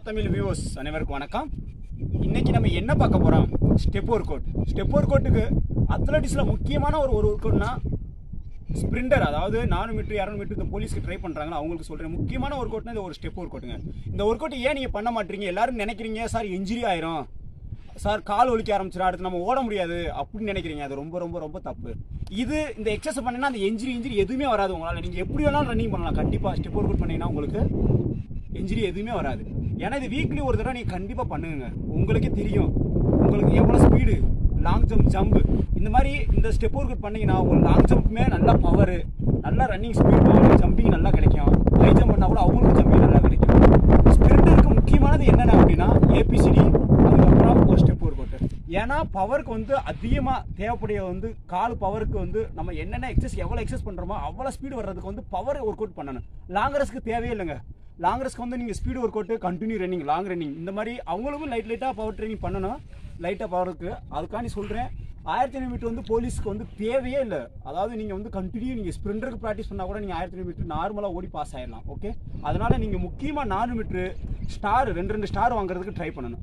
Tamil viewers அனைவருக்கும் வணக்கம் இன்னைக்கு நம்ம என்ன பார்க்க போறோம் ஸ்டெப் ஒர்க் அவுட் ஸ்டெப் ஒர்க் அவுட்டுக்கு அத்லட்டிக்ஸ்ல முக்கியமான ஒரு ஒரு ஒர்க் அவுட்னா ஸ்ப்ரிண்டர் அதாவது நானூறு மீட்டர் இரநூறு மீட்டர் இந்த போலீஸ்க்கு ட்ரை பண்றாங்களா அவங்களுக்கு சொல்றேன் முக்கியமான ஒர்க் அவுட்னா இந்த ஒரு ஸ்டெப் ஒர்க் அவுட்டுங்க இந்த ஒர்க் அவுட் ஏன் நீங்க பண்ண மாட்டீங்க எல்லாரும் நினைக்கிறீங்க சார் இன்ஜுரி ஆயிரும் சார் கால் ஒலிக்க ஆரம்பிச்சிடும் அடுத்து நம்ம ஓட முடியாது அப்படின்னு நினைக்கிறீங்க அது ரொம்ப ரொம்ப ரொம்ப தப்பு இது இந்த எக்ஸசைஸ் பண்ணினா அந்த இன்ஜுரி இன்ஜுரி எதுவுமே வராது உங்களால் நீங்கள் எப்படி வேணாலும் ரன்னிங் பண்ணலாம் கண்டிப்பாக ஸ்டெப் ஒர்க் அவுட் பண்ணீங்கன்னா உங்களுக்கு இன்ஜுரி எதுவுமே வராது ஏன்னா இது வீக்லி ஒரு தடவை நீங்கள் கண்டிப்பாக பண்ணுங்க உங்களுக்கே தெரியும் உங்களுக்கு எவ்வளோ ஸ்பீடு லாங் ஜம்ப் ஜம்ப் இந்த மாதிரி இந்த ஸ்டெப் ஒர்க் அவுட் பண்ணீங்கன்னா உங்களுக்கு லாங் ஜம்ப்புமே நல்ல பவர் நல்ல ரன்னிங் ஸ்பீட் பவர் ஜம்பிங் நல்லா கிடைக்கும் ஹை ஜம்ப் பண்ணால் கூட அவங்களுக்கு ஜம்பிங் நல்லா கிடைக்கும் ஸ்பிரிண்டருக்கு முக்கியமானது என்னென்ன அப்படின்னா ஏபிசிடி அதுக்கப்புறம் ஒரு ஸ்டெப் ஒர்க் அவுட் ஏன்னா பவருக்கு வந்து அதிகமாக தேவைப்படைய வந்து கால் பவருக்கு வந்து நம்ம என்னென்ன எக்ஸஸ் எவ்வளோ எக்ஸஸ் பண்ணுறோமோ அவ்வளோ ஸ்பீடு வர்றதுக்கு வந்து பவர் ஒர்க் அவுட் பண்ணணும் லாங் ரஸ்க்கு தேவையே இல்லைங்க லாங் ரஸ்க்கு வந்து நீங்கள் speed work out continue running long running இந்த மாதிரி அவங்களுக்கும் லைட் லைட்டாக பவர் ட்ரைனிங் பண்ணணும் லைட்டாக பவருக்கு அதுக்காண்டி சொல்கிறேன் ஆயிரத்தி ஐநூறு மீட்டர் வந்து போலீஸ்க்கு வந்து தேவையே இல்லை அதாவது நீங்கள் வந்து கண்டினியூ நீங்கள் ஸ்ப்ரிண்டருக்கு ப்ராக்டிஸ் பண்ணால் கூட நீங்கள் ஆயிரத்தி ஐநூறு மீட்டர் நார்மலாக ஓடி பாஸ் ஆயிடலாம் ஓகே அதனால் நீங்கள் முக்கியமாக நானூறு மீட்ரு ஸ்டார் ரெண்டு ரெண்டு ஸ்டார் வாங்குறதுக்கு ட்ரை பண்ணணும்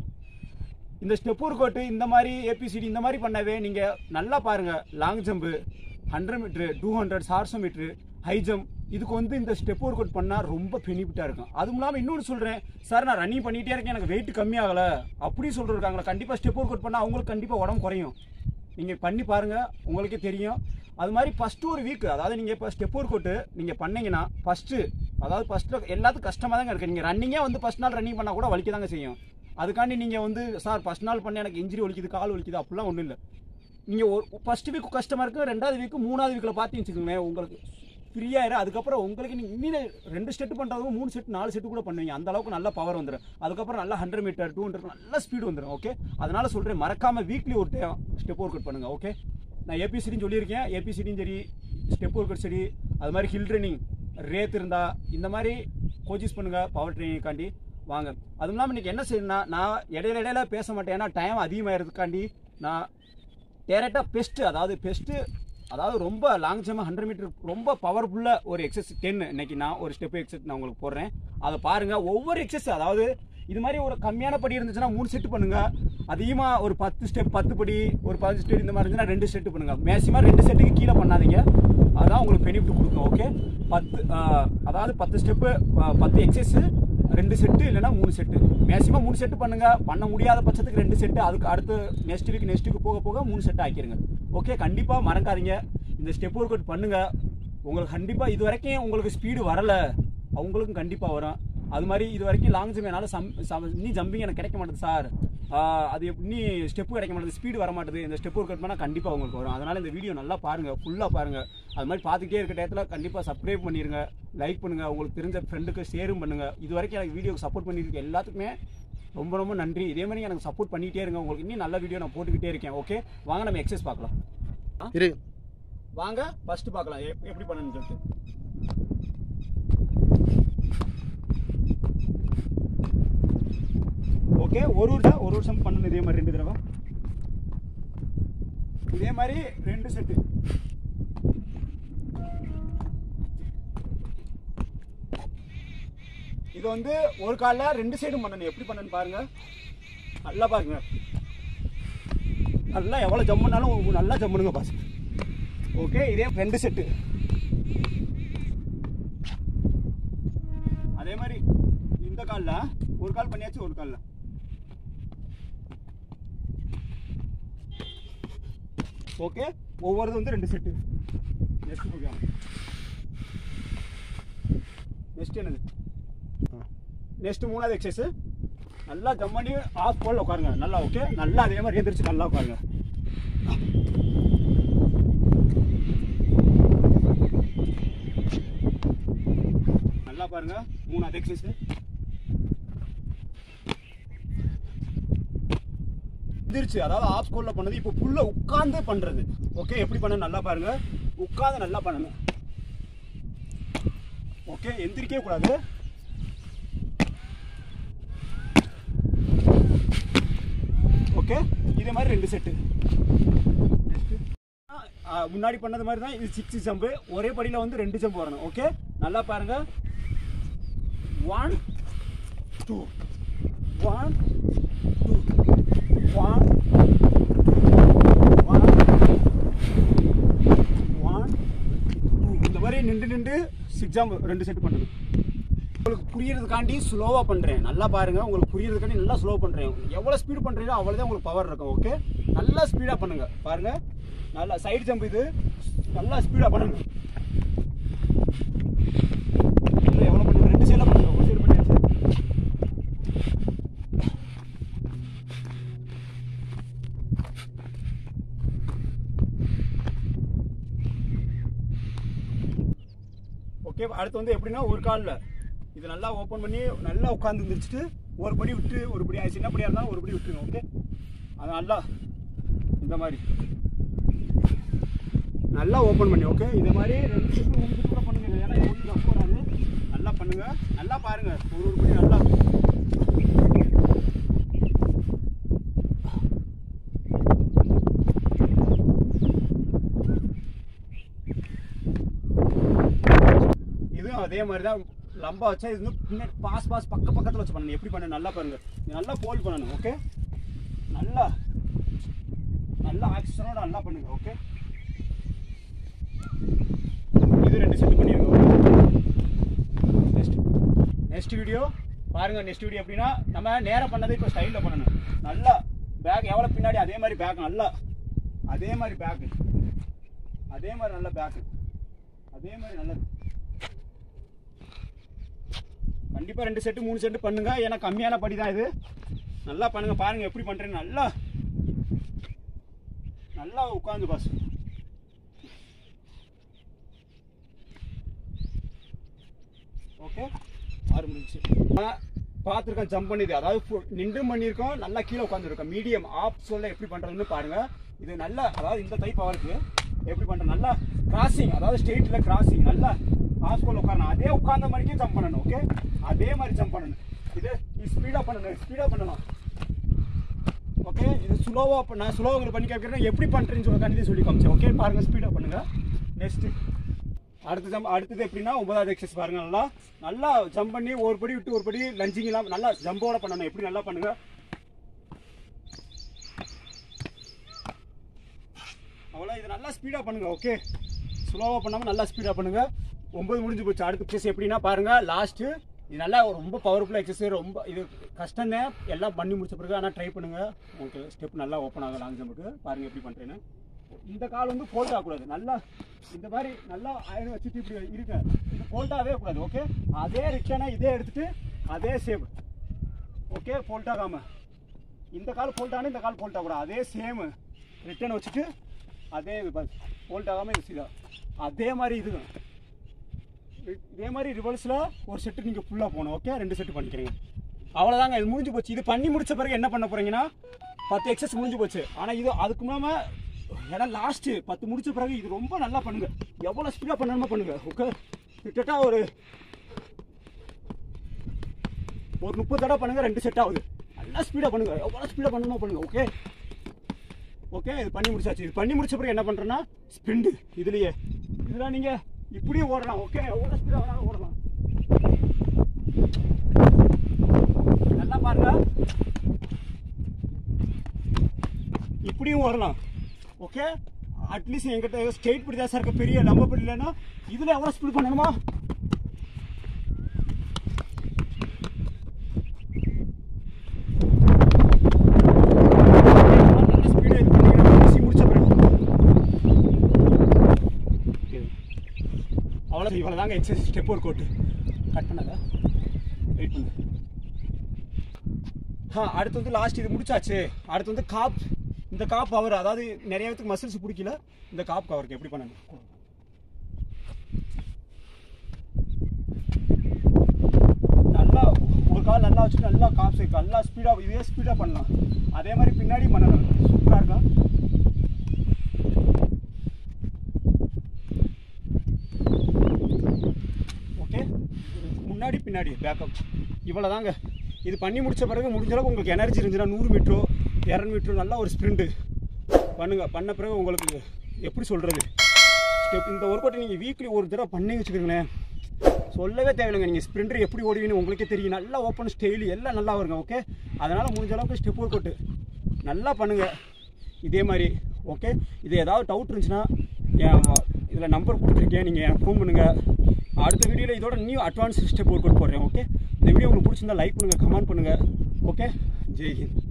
இந்த ஸ்டெப் ஒர்க் அவுட் இந்த மாதிரி ஏபிசிடி இந்த மாதிரி பண்ணவே நீங்கள் நல்லா பாருங்கள் long jump hundred metre two hundred சார்சோ மீட்ரு ஹை ஜம்ப் இதுக்கு வந்து இந்த ஸ்டெப் ஒர்க் அவுட் பண்ணால் ரொம்ப பெனிஃபிட்டாக இருக்கும் அதுவும் இல்லாமல் இன்னொன்று சொல்கிறேன் சார் நான் ரன்னிங் பண்ணிகிட்டே இருக்கேன் எனக்கு வெயிட் கம்மியாகலை அப்படி சொல்லிருக்காங்களா கண்டிப்பாக ஸ்டெப் ஒர்க் அவுட் பண்ணால் அவங்களுக்கு கண்டிப்பாக உடம்பு குறையும் நீங்கள் பண்ணி பாருங்கள் உங்களுக்கே தெரியும் அது மாதிரி ஃபஸ்ட்டு ஒரு வீக் அதாவது நீங்கள் இப்போ ஸ்டெப் ஒர்க் அவுட்டு நீங்கள் பண்ணீங்கன்னா ஃபஸ்ட்டு அதாவது ஃபஸ்ட்டு எல்லாத்துக்கும் கஷ்டமாக தாங்க இருக்குது நீங்கள் ரன்னிங்கே வந்து ஃபஸ்ட் நாள் ரன்னிங் பண்ணால் கூட வலிக்க தாங்க செய்யும் அதுக்காண்டி நீங்கள் வந்து சார் ஃபஸ்ட் நாள் பண்ண எனக்கு இன்ஜுரி வலிக்குது கால் வலிக்குது அப்படிலாம் ஒன்றும் இல்லை நீங்கள் ஒரு ஃபஸ்ட் வீக் கஷ்டமாக இருக்குது ரெண்டாவது வீக்கு மூணாவது வீக்கில் பார்த்தீங்கன்னு வச்சுக்கோங்களேன் உங்களுக்கு ஃப்ரீயாயிரும் அதுக்கப்புறம் உங்களுக்கு நீங்கள் இன்னும் ரெண்டு ஸ்டெட் பண்ணுறதுக்கு மூணு செட் நாலு செட்டு கூட பண்ணுவீங்க அந்த அளவுக்கு நல்ல பவர் வந்துடும் அதுக்கப்புறம் நல்லா ஹண்ட்ரட் மீட்டர் டூ ஹண்ட்ரட் நல்ல ஸ்பீடு வந்துடும் ஓகே அதனால சொல்கிறேன் மறக்காமல் வீக்லி ஒரு டைம் ஸ்டெப் ஒர்க் அவுட் பண்ணுங்க ஓகே நான் ஏபிசிடின்னு சொல்லியிருக்கேன் ஏபிசிடியும் சரி ஸ்டெப் ஒர்க் அவுட் சரி அது மாதிரி ஹில் ட்ரைனிங் ரேத் இருந்தா இந்த மாதிரி கோச்சிஸ் பண்ணுங்க பவர் ட்ரைனிங்காண்டி வாங்க அதுவும் இல்லாமல் இன்னைக்கு என்ன செய்யணும்னா நான் இடையில இடையில பேச மாட்டேன் ஏன்னா டைம் அதிகமாகிறதுக்காண்டி நான் டேரெக்டாக பெஸ்ட்டு அதாவது பெஸ்ட்டு அதாவது ரொம்ப லாங் ஜம்ப் ஹண்ட்ரட் மீட்டர் ரொம்ப பவர்ஃபுல்லாக ஒரு எக்ஸஸ் டென் இன்னைக்கு நான் ஒரு ஸ்டெப் எக்ஸஸ் நான் உங்களுக்கு போடுறேன் அதை பாருங்க ஒவ்வொரு எக்ஸஸ் அதாவது இது மாதிரி ஒரு கம்மியான படி இருந்துச்சுன்னா மூணு செட் பண்ணுங்க அதிகமாக ஒரு பத்து ஸ்டெப் பத்து படி ஒரு பதினஞ்சு ஸ்டெப் இந்த மாதிரி இருந்துச்சுன்னா ரெண்டு செட் பண்ணுங்க மேக்ஸிமம் ரெண்டு செட்டுக்கு கீழே பண்ணாதீங்க அதான் உங்களுக்கு பெனிஃபிட் கொடுக்கும் ஓகே பத்து ஆஹ், அதாவது பத்து ஸ்டெப்பு பத்து எக்ஸஸ் ரெண்டு செட்டு இல்லைன்னா மூணு செட்டு மேக்ஸிமம் மூணு செட்டு பண்ணுங்க பண்ண முடியாத பட்சத்துக்கு ரெண்டு செட்டு அதுக்கு அடுத்து நெக்ஸ்ட் வீக் நெக்ஸ்ட் வீக் போக போக மூணு செட்டு ஆக்கிருங்க ஓகே கண்டிப்பாக மறக்காதீங்க இந்த ஸ்டெப் ஒர்க் அவுட் பண்ணுங்க உங்களுக்கு கண்டிப்பாக இது வரைக்கும் உங்களுக்கு ஸ்பீடு வரல அவங்களுக்கும் கண்டிப்பாக வரும் அது மாதிரி இது வரைக்கும் லாங் ஜம்ப் என்னால் சம் சம் இன்னி ஜம்பிங் எனக்கு கிடைக்க மாட்டேது சார் அது எப்படி இன்னி ஸ்டெப்பு கிடைக்க மாட்டேது ஸ்பீடு வர மாட்டேது இந்த ஸ்டெப் ஒர்க் அவுட் பண்ணால் கண்டிப்பாக உங்களுக்கு வரும் அதனால் இந்த வீடியோ நல்லா பாருங்கள் ஃபுல்லாக பாருங்கள் அது மாதிரி பார்த்துக்கிட்டே இருக்க டயத்தில் கண்டிப்பாக சப்ஸ்கிரைப் பண்ணிடுங்க லைக் பண்ணுங்கள் உங்களுக்கு தெரிஞ்ச ஃப்ரெண்டுக்கு ஷேரும் பண்ணுங்கள் இது வரைக்கும் எனக்கு வீடியோக்கு சப்போர்ட் பண்ணியிருக்க எல்லாத்துக்குமே ரொம்ப ரொம்ப நன்றி இதே மாதிரி எனக்கு சப்போர்ட் பண்ணிகிட்டே இருங்க உங்களுக்கு இன்னும் நல்ல வீடியோ நான் போட்டுக்கிட்டே இருக்கேன் ஓகே வாங்க நம்ம எக்ஸசைஸ் பார்க்கலாம் இரு வாங்க ஃபர்ஸ்ட் பார்க்கலாம் எப்- எப்படி பண்ணணும்னு சொல்லிட்டு ஓகே ஒரு வருஷம் ஒரு வருஷம் பண்ணணும் இதே மாதிரி ரெண்டு தடவை இதே மாதிரி ரெண்டு செட்டு இது வந்து ஒரு காலில் ரெண்டு சைடும் பண்ணணும் எப்படி பண்ணணும் பாருங்க நல்லா பாருங்க நல்லா எவ்வளோ ஜம் பண்ணாலும் நல்லா ஜம் பண்ணுங்க பாஸ் ஓகே இதே ரெண்டு செட்டு அதே மாதிரி இந்த காலில் ஒரு கால் பண்ணியாச்சு ஒரு காலில் ஓகே ஒவ்வொருது வந்து ரெண்டு செட்டு நெக்ஸ்ட் ப்ரோக்ராம் நெக்ஸ்ட் என்னது நெக்ஸ்ட் மூணாவது எக்ஸசைஸ் நல்லா ஜம் பண்ணி ஆஃப் போல் உட்காருங்க நல்லா ஓகே நல்லா அதே மாதிரி எந்திரிச்சு நல்லா உட்காருங்க நல்லா பாருங்க மூணாவது எக்ஸசைஸ் எந்திரிச்சு அதாவது ஆஃப் ஸ்கோர்ல பண்ணது இப்போ ஃபுல்லா உட்கார்ந்து பண்றது ஓகே எப்படி பண்ண நல்லா பாருங்க உட்கார்ந்து நல்லா பண்ணணும் ஓகே எந்திரிக்கவே கூடாது ஓகே இதே மாதிரி ரெண்டு செட்டு முன்னாடி பண்ணது மாதிரி தான் இது சிக்ஸ் ஜம்பு ஒரே படியில் வந்து ரெண்டு ஜம்ப் வரணும் ஓகே நல்லா பாருங்க one two one two one one one two இந்த மாதிரி நின்று நின்று சிக்ஸாம் ரெண்டு செட் பண்ணணும் உங்களுக்கு புரியறதுக்காண்டி ஸ்லோவாக பண்ணுறேன் நல்லா பாருங்கள் உங்களுக்கு புரியறதுக்காண்டி நல்லா ஸ்லோ பண்ணுறேன் எவ்வளோ ஸ்பீடு பண்ணுறீங்களோ அவ்வளோதான் உங்களுக்கு பவர் இருக்கும் ஓகே நல்லா ஸ்பீடாக பண்ணுங்க பாருங்கள் நல்லா சைடு ஜம்ப் இது நல்லா ஸ்பீடாக பண்ணுங்க இல்லை எவ்வளோ பண்ணுங்க ரெண்டு சைடில் பண்ணுங்க ஒரு சைடு பண்ணியாச்சு ஓகே அடுத்து வந்து எப்படின்னா ஒரு காலில் இது நல்லா ஓப்பன் பண்ணி நல்லா உட்காந்து இருந்துச்சுட்டு ஒரு படி விட்டு ஒரு படி சின்ன படியாக இருந்தாலும் ஒரு படி விட்டுருங்க ஓகே அது நல்லா இந்த மாதிரி நல்லா ஓப்பன் பண்ணி ஓகே இந்த மாதிரி ரெண்டு சுற்று மூணு சுற்று கூட பண்ணுங்க ஏன்னா ஒன்றும் தப்பு வராது நல்லா பண்ணுங்க நல்லா பாருங்க ஒரு ஒரு படி நல்லா இதுவும் அதே மாதிரி தான் லம்பா வச்சா இது வந்து பின்னாடி பாஸ் பாஸ் பக்க பக்கத்தில் வச்சு பண்ணணும் எப்படி பண்ணணும் நல்லா பாருங்க இது நல்லா ஃபோல்ட் பண்ணணும் ஓகே நல்லா நல்லா ஆக்ஷனோட நல்லா பண்ணுங்க ஓகே இது ரெண்டு செட் பண்ணிருங்க நெக்ஸ்ட் நெக்ஸ்ட் வீடியோ பாருங்க நெக்ஸ்ட் வீடியோ எப்படின்னா நம்ம நேரம் பண்ணதை இப்போ ஸ்டைலில் பண்ணணும் நல்லா பேக் எவ்வளோ பின்னாடி அதே மாதிரி பேக் நல்லா அதே மாதிரி பேக்கு அதே மாதிரி நல்ல பேக்கு அதே மாதிரி நல்லது கண்டிப்பாக ரெண்டு செட்டு மூணு செட்டு பண்ணுங்க ஏன்னா கம்மியான படி தான் இது நல்லா பண்ணுங்க பாருங்க எப்படி பண்றேன்னு நல்லா நல்லா உட்காந்து பாஸ் ஓகே ஆறு முடிஞ்சு பார்த்துருக்கேன் ஜம்ப் பண்ணிது அதாவது ஃபு- நின்று பண்ணியிருக்கோம் நல்லா கீழே உட்காந்துருக்கோம் மீடியம் ஆப் சொல்ல எப்படி பண்ணுறதுன்னு பாருங்க இது நல்லா அதாவது இந்த டைப் அவருக்கு எப்படி பண்ணுறது நல்லா கிராசிங் அதாவது ஸ்ட்ரெயிட்டில் கிராசிங் நல்லா ஆஃப் கோல் உட்காரணும் அதே உட்கார்ந்த மாதிரிக்கே ஜம்ப் பண்ணணும் ஓகே அதே மாதிரி ஜம்ப் பண்ணணும் இது ஸ்பீடாக பண்ணணும் ஸ்பீடாக பண்ணணும் ஓகே இது ஸ்லோவாக நான் ஸ்லோவாக உங்களுக்கு பண்ணி கேட்குறேன் எப்படி பண்ணுறேன்னு சொல்ல கண்டிப்பாக சொல்லி காமிச்சேன் ஓகே பாருங்கள் ஸ்பீடாக பண்ணுங்கள் நெக்ஸ்ட்டு அடுத்த ஜம்ப் அடுத்தது எப்படின்னா ஒன்பதாவது எக்ஸசைஸ் பாருங்க நல்லா நல்லா ஜம்ப் பண்ணி ஒரு படி விட்டு ஒரு படி லஞ்சிங் எல்லாம் நல்லா ஜம்போட பண்ணணும் எப்படி நல்லா பண்ணுங்க அவ்வளோ இது நல்லா ஸ்பீடாக பண்ணுங்க ஓகே ஸ்லோவாக பண்ணாமல் நல்லா ஸ்பீடாக பண்ணுங்க ஒன்பது முடிஞ்சு போச்சு அடுத்த எக்ஸசைஸ் எப்படின்னா பாருங்க லாஸ்ட்டு இது நல்லா ரொம்ப பவர்ஃபுல்லாக எக்ஸசைஸ் ரொம்ப இது கஷ்டம் தான் எல்லாம் பண்ணி முடிச்ச பிறகு ஆனால் ட்ரை பண்ணுங்க உங்களுக்கு ஸ்டெப் நல்லா ஓப்பன் ஆகும் லாங் ஜம்புக்கு பாருங்க எப்படி பண்ணுறேன்னு இந்த கால் வந்து ஃபோல்ட் ஆகக்கூடாது நல்லா இந்த மாதிரி நல்லா அயன் வச்சுட்டு இப்படி இருக்க இது ஃபோல்ட் ஆகவே கூடாது ஓகே அதே ரிக்ஷனை இதே எடுத்துட்டு அதே சேவ் ஓகே ஃபோல்ட் ஆகாம இந்த கால் ஃபோல்ட் ஆனால் இந்த கால் ஃபோல்ட் ஆகக்கூடாது அதே சேம் ரிட்டர்ன் வச்சுட்டு அதே இது பஸ் ஃபோல்ட் ஆகாமல் இது சீதா அதே மாதிரி இது இதே மாதிரி ரிவர்ஸில் ஒரு செட்டு நீங்கள் ஃபுல்லாக போகணும் ஓகே ரெண்டு செட்டு பண்ணிக்கிறீங்க அவ்வளோதாங்க இது முடிஞ்சு போச்சு இது பண்ணி முடிச்ச பிறகு என்ன பண்ண போறீங்கன்னா பத்து எக்ஸஸ் முடிஞ்சு போச்சு ஆனால் இது அதுக்கு முன்னாம ஏன்னா லாஸ்ட்டு பத்து முடிச்ச பிறகு இது ரொம்ப நல்லா பண்ணுங்க எவ்வளோ ஸ்பீடாக பண்ணணுமோ பண்ணுங்க ஓகே கிட்டத்தட்ட ஒரு ஒரு முப்பது தடவை பண்ணுங்க ரெண்டு செட் ஆகுது நல்லா ஸ்பீடாக பண்ணுங்க எவ்வளோ ஸ்பீடாக பண்ணணுமோ பண்ணுங்க ஓகே ஓகே இது பண்ணி முடிச்சாச்சு இது பண்ணி முடிச்ச பிறகு என்ன பண்ணுறேன்னா ஸ்பிண்டு இதுலயே இதெல்லாம் நீங்கள் இப்படியும் ஓடலாம் ஓகே எவ்வளோ ஸ்பீடாக வேணாலும் ஓடலாம் நல்லா பாருங்க இப்படியும் ஓடலாம் ஓகே அட்லீஸ்ட் எங்கிட்ட ஸ்ட்ரெயிட் பிடி தான் சார் இருக்க பெரிய லம்ப பிடி இல்லைன்னா இதில் எவ்வளோ ஸ்பீட் பண்ணணுமா நல்ல ஸ்பீடு இது பண்ணிக்கிறேன் பேசி முடிச்ச பிறகு அவ்வளோ இவ்வளோ தாங்க exercise step workout cut பண்ணதா வெயிட் பண்ணு ஆ அடுத்து வந்து லாஸ்ட் இது முடிச்சாச்சு அடுத்து வந்து காப் இந்த காப் கவர் அதாவது நிறைய பேத்துக்கு மசில்ஸ் பிடிக்கல இந்த காப் கவருக்கு எப்படி பண்ணணும் நல்லா ஒரு கால் நல்லா வச்சுட்டு நல்லா காப் சேர்க்க நல்லா ஸ்பீடாக இதே ஸ்பீடாக பண்ணலாம் அதே மாதிரி பின்னாடி பண்ணலாம் சூப்பராக இருக்கும் ஓகே முன்னாடி பின்னாடி பேக்கப் இவ்வளோதாங்க இது பண்ணி முடிச்ச பிறகு முடிஞ்ச அளவுக்கு உங்களுக்கு எனர்ஜி இருந்துச்சுன்னா நூறு மீட்டரோ இரநூறு மீட்டரோ நல்லா ஒரு ஸ்ப்ரிண்ட்டு பண்ணுங்க பண்ண பிறகு உங்களுக்கு எப்படி சொல்கிறது ஸ்டெப் இந்த ஒர்க் அவுட் நீங்கள் வீக்லி ஒரு தடவை பண்ணி வச்சுக்கோங்களேன் சொல்லவே தேவையில்லைங்க நீங்கள் ஸ்ப்ரிண்டர் எப்படி ஓடுவீங்கன்னு உங்களுக்கே தெரியும் நல்லா ஓப்பன் ஸ்டைலு எல்லாம் நல்லா வருங்க ஓகே அதனால் முடிஞ்ச அளவுக்கு ஸ்டெப் ஒர்க் அவுட்டு நல்லா பண்ணுங்கள் இதே மாதிரி ஓகே இது ஏதாவது டவுட் இருந்துச்சுன்னா என் இதில் நம்பர் கொடுத்துருக்கேன் நீங்கள் எனக்கு ஃபோன் பண்ணுங்கள் அடுத்த வீடியோவில் இதோட new advance step workout போடுறேன் ஓகே இந்த வீடியோ உங்களுக்கு பிடிச்சிருந்தா லைக் பண்ணுங்கள் கமெண்ட் பண்ணுங்கள் ஓகே ஜெய் ஹிந்த்